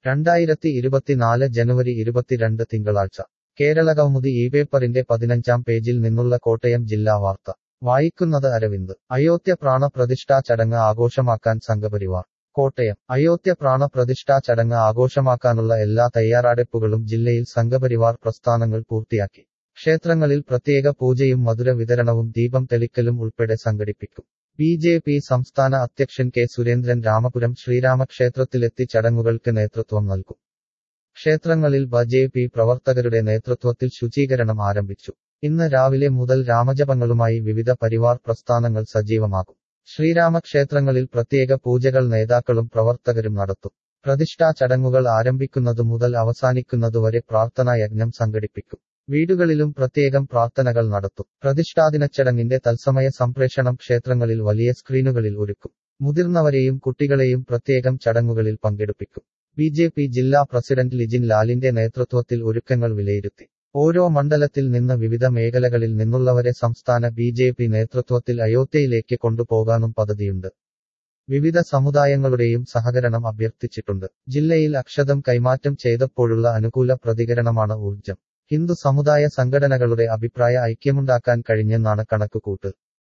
രണ്ടായിരത്തി ഇരുപത്തിനാല് ജനുവരി ഇരുപത്തിരണ്ട് തിങ്കളാഴ്ച കേരള കൗമുദി ഈ പേപ്പറിന്റെ പതിനഞ്ചാം പേജിൽ നിന്നുള്ള കോട്ടയം ജില്ലാ വാർത്ത വായിക്കുന്നത് അരവിന്ദ് അയോധ്യ പ്രാണപ്രതിഷ്ഠാ ചടങ്ങ് ആഘോഷമാക്കാൻ സംഘപരിവാർ കോട്ടയം അയോധ്യ പ്രാണപ്രതിഷ്ഠാ ചടങ്ങ് ആഘോഷമാക്കാനുള്ള എല്ലാ തയ്യാറെടുപ്പുകളും ജില്ലയിൽ സംഘപരിവാർ പ്രസ്ഥാനങ്ങൾ പൂർത്തിയാക്കി ക്ഷേത്രങ്ങളിൽ പ്രത്യേക പൂജയും മധുര വിതരണവും ദീപം തെളിക്കലും ഉൾപ്പെടെ സംഘടിപ്പിക്കും ബി ജെ പി സംസ്ഥാന അധ്യക്ഷൻ കെ സുരേന്ദ്രൻ രാമപുരം ശ്രീരാമക്ഷേത്രത്തിലെത്തി ചടങ്ങുകൾക്ക് നേതൃത്വം നൽകും ക്ഷേത്രങ്ങളിൽ ബ ജെ പി പ്രവർത്തകരുടെ നേതൃത്വത്തിൽ ശുചീകരണം ആരംഭിച്ചു ഇന്ന് രാവിലെ മുതൽ രാമജപങ്ങളുമായി വിവിധ പരിവാർ പ്രസ്ഥാനങ്ങൾ സജീവമാകും ശ്രീരാമക്ഷേത്രങ്ങളിൽ പ്രത്യേക പൂജകൾ നേതാക്കളും പ്രവർത്തകരും നടത്തും പ്രതിഷ്ഠാ ചടങ്ങുകൾ ആരംഭിക്കുന്നതു മുതൽ അവസാനിക്കുന്നതുവരെ പ്രാർത്ഥനാ യജ്ഞം സംഘടിപ്പിക്കും വീടുകളിലും പ്രത്യേകം പ്രാർത്ഥനകൾ നടത്തും പ്രതിഷ്ഠാദിനച്ചടങ്ങിന്റെ തത്സമയ സംപ്രേഷണം ക്ഷേത്രങ്ങളിൽ വലിയ സ്ക്രീനുകളിൽ ഒരുക്കും മുതിർന്നവരെയും കുട്ടികളെയും പ്രത്യേകം ചടങ്ങുകളിൽ പങ്കെടുപ്പിക്കും ബി ജെ പി ജില്ലാ പ്രസിഡന്റ് ലിജിൻ ലാലിന്റെ നേതൃത്വത്തിൽ ഒരുക്കങ്ങൾ വിലയിരുത്തി ഓരോ മണ്ഡലത്തിൽ നിന്ന് വിവിധ മേഖലകളിൽ നിന്നുള്ളവരെ സംസ്ഥാന ബി ജെ പി നേതൃത്വത്തിൽ അയോധ്യയിലേക്ക് കൊണ്ടുപോകാനും പദ്ധതിയുണ്ട് വിവിധ സമുദായങ്ങളുടെയും സഹകരണം അഭ്യർത്ഥിച്ചിട്ടുണ്ട് ജില്ലയിൽ അക്ഷതം കൈമാറ്റം ചെയ്തപ്പോഴുള്ള അനുകൂല പ്രതികരണമാണ് ഊർജം ഹിന്ദു സമുദായ സംഘടനകളുടെ അഭിപ്രായ ഐക്യമുണ്ടാക്കാൻ കഴിഞ്ഞെന്നാണ് കണക്കുകൂട്ട്